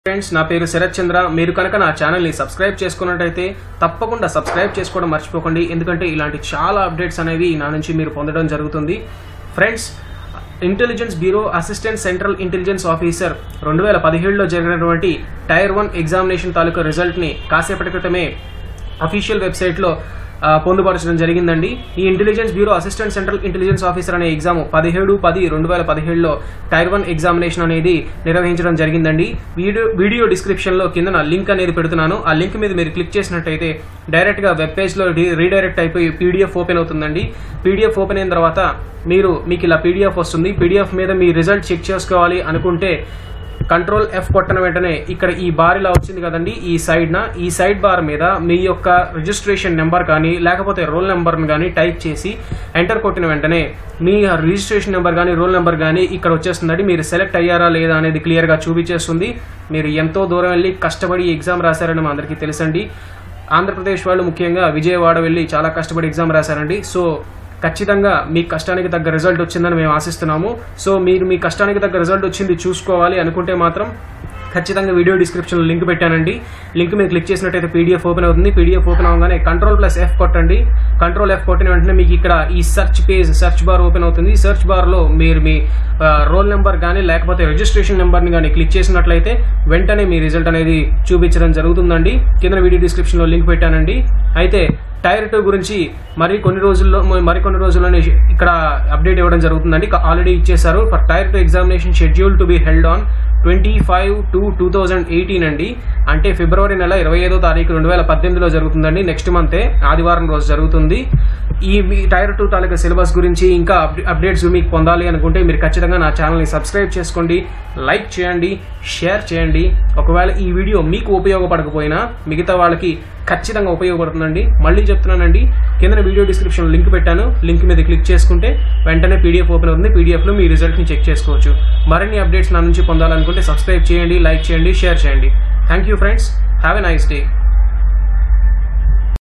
friends నా పేరు శరత్ చంద్ర మీరు కనుక నా ఛానల్ని సబ్స్క్రైబ్ చేసుకున్నట్టయితే తప్పకుండా సబ్స్క్రైబ్ చేసుకోవడం మర్చిపోకండి ఎందుకంటే ఇలాంటి చాలా అప్డేట్స్ అనేవి నా నుంచి మీరు పొందడం జరుగుతుంది friends intelligence bureau assistant central intelligence officer రెండు వేల పదిహేడులో జరిగినటువంటి టైర్ వన్ ఎగ్జామినేషన్ తాలూకా రిజల్ట్ని కాసేపటి క్రితమే అఫీషియల్ వెబ్సైట్లో ఆ, పొందుపరచడం జరిగిందండి ఈ intelligence bureau assistant central intelligence officer అనే ఎగ్జామ్ పదిహేడు పది రెండు వేల పదిహేడులో టైర్ వన్ ఎగ్జామినేషన్ అనేది నిర్వహించడం జరిగిందండి వీడియో వీడియో డిస్క్రిప్షన్లో కింద లింక్ అనేది పెడుతున్నాను ఆ లింక్ మీద మీరు క్లిక్ చేసినట్టయితే డైరెక్ట్గా వెబ్ పేజ్లో రీడైరెక్ట్ అయిపోయి పీడిఎఫ్ ఓపెన్ అవుతుందండి పీడిఎఫ్ ఓపెన్ అయిన తర్వాత మీరు మీకు ఇలా పీడిఎఫ్ వస్తుంది పీడిఎఫ్ మీద మీ రిజల్ట్ చెక్ చేసుకోవాలి అనుకుంటే కంట్రోల్ ఎఫ్ కొట్టిన వెంటనే ఇక్కడ ఈ బార్ ఇలా వచ్చింది కదండి ఈ సైడ్ న ఈ సైడ్ బార్ మీద మీ యొక్క రిజిస్ట్రేషన్ నెంబర్ కానీ లేకపోతే రోల్ నెంబర్ని కానీ టైప్ చేసి ఎంటర్ కొట్టిన వెంటనే మీ రిజిస్ట్రేషన్ నెంబర్ కానీ రోల్ నెంబర్ కానీ ఇక్కడ వచ్చేస్తుందండి మీరు సెలెక్ట్ అయ్యారా లేదా అనేది క్లియర్గా చూపించేస్తుంది మీరు ఎంతో దూరం వెళ్ళి కష్టపడి ఎగ్జామ్ రాశారని మా అందరికీ తెలుసండి ఆంధ్రప్రదేశ్ వాళ్ళు ముఖ్యంగా విజయవాడ వెళ్ళి చాలా కష్టపడి ఎగ్జామ్ రాశారండి సో ఖచ్చితంగా మీ కష్టానికి తగ్గ రిజల్ట్ వచ్చిందని మేము ఆశిస్తున్నాము సో మీరు మీ కష్టానికి తగ్గ రిజల్ట్ వచ్చింది చూసుకోవాలి అనుకుంటే మాత్రం ఖచ్చితంగా వీడియో డిస్క్రిప్షన్లో లింక్ పెట్టానండి లింక్ మీద క్లిక్ చేసినట్టయితే పీడిఎఫ్ ఓపెన్ అవుతుంది పీడిఎఫ్ ఓపెన్ అవగానే కంట్రోల్ ప్లస్ ఎఫ్ కొట్టండి కంట్రోల్ ఎఫ్ కొట్టిన వెంటనే మీకు ఇక్కడ ఈ search page search bar open అవుతుంది సెర్చ్ బార్లో మీరు మీ రోల్ నెంబర్ కానీ లేకపోతే రిజిస్ట్రేషన్ నెంబర్ని కానీ క్లిక్ చేసినట్లయితే వెంటనే మీ రిజల్ట్ అనేది చూపించడం జరుగుతుందండి కింద వీడియో డిస్క్రిప్షన్లో లింక్ పెట్టానండి అయితే టైర్ టూ గురించి మరి కొన్ని రోజుల్లో మరి కొన్ని రోజుల్లోనే ఇక్కడ అప్డేట్ ఇవ్వడం జరుగుతుందండి ఆల్రెడీ ఇచ్చేసారు for tier two examination schedule to be held on twenty five two two thousand eighteen అండి అంటే ఫిబ్రవరి నెల ఇరవై ఐదో తారీఖు రెండు వేల పద్దెనిమిదిలో జరుగుతుందండి నెక్స్ట్ మంతే ఆదివారం రోజు జరుగుతుంది ఈ మీ టైర్ టూ తాలూకా సిలబస్ గురించి ఇంకా అప్- అప్డేట్స్ మీకు పొందాలి అనుకుంటే మీరు ఖచ్చితంగా నా ఛానల్ని సబ్స్క్రైబ్ చేసుకోండి లైక్ చేయండి షేర్ చేయండి ఒకవేళ ఈ వీడియో మీకు ఉపయోగపడకపోయినా మిగతా వాళ్ళకి ఖచ్చితంగా ఉపయోగపడుతుందండి మళ్ళీ చెప్తున్నానండి కింద వీడియో డిస్క్రిప్షన్ లింక్ పెట్టాను లింక్ మీద క్లిక్ చేసుకుంటే వెంటనే పీడిఎఫ్ ఓపెన్ అవుతుంది పీడిఎఫ్లో మీ రిజల్ట్ని చెక్ చేసుకోవచ్చు మరిన్ని అప్డేట్స్ నా నుంచి పొందాలనుకుంటే సబ్స్క్రైబ్ చేయండి లైక్ చేయండి షేర్ చేయండి thank you friends have a nice day